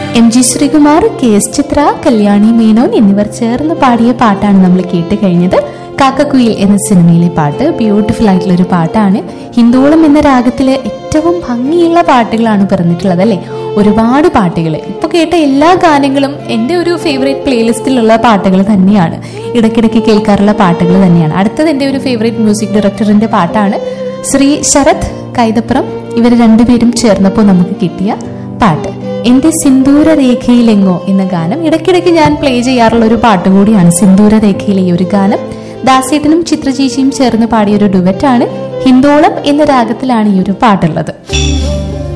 M G Sreekumar K S Chithra Kalyani Menon എന്നിവർ ചേർന്ന് പാടിയ പാട്ടാണ് നമ്മൾ കേട്ട് കഴിഞ്ഞത് കാക്കക്കുയിൽ എന്ന സിനിമയിലെ പാട്ട് ബ്യൂട്ടിഫുൾ ആയിട്ടുള്ള ഒരു പാട്ടാണ് ഹിന്ദോളം എന്ന രാഗത്തിലെ ഏറ്റവും ഭംഗിയുള്ള പാട്ടുകളാണ് പിറന്നിട്ടുള്ളത് അല്ലേ ഒരുപാട് പാട്ടുകൾ ഇപ്പൊ കേട്ട എല്ലാ ഗാനങ്ങളും എൻ്റെ ഒരു ഫേവറേറ്റ് പ്ലേലിസ്റ്റിലുള്ള പാട്ടുകൾ തന്നെയാണ് ഇടയ്ക്കിടയ്ക്ക് കേൾക്കാറുള്ള പാട്ടുകൾ തന്നെയാണ് അടുത്തത് എൻ്റെ ഒരു ഫേവറേറ്റ് മ്യൂസിക് ഡയറക്ടറിന്റെ പാട്ടാണ് ശ്രീ ശരത് കൈതപ്പുറം ഇവർ രണ്ടുപേരും ചേർന്നപ്പോൾ നമുക്ക് കിട്ടിയ പാട്ട് എന്റെ സിന്ദൂര രേഖയിലെങ്ങോ എന്ന ഗാനം ഇടയ്ക്കിടയ്ക്ക് ഞാൻ പ്ലേ ചെയ്യാറുള്ള ഒരു പാട്ട് കൂടിയാണ് സിന്ദൂര രേഖയിലെ ഈ ഒരു ഗാനം ദാസേട്ടനും ചിത്രചേച്ചിയും ചേർന്ന് പാടിയ ഒരു ഡുവറ്റാണ് ഹിന്ദോളം എന്ന രാഗത്തിലാണ് ഈ ഒരു പാട്ടുള്ളത്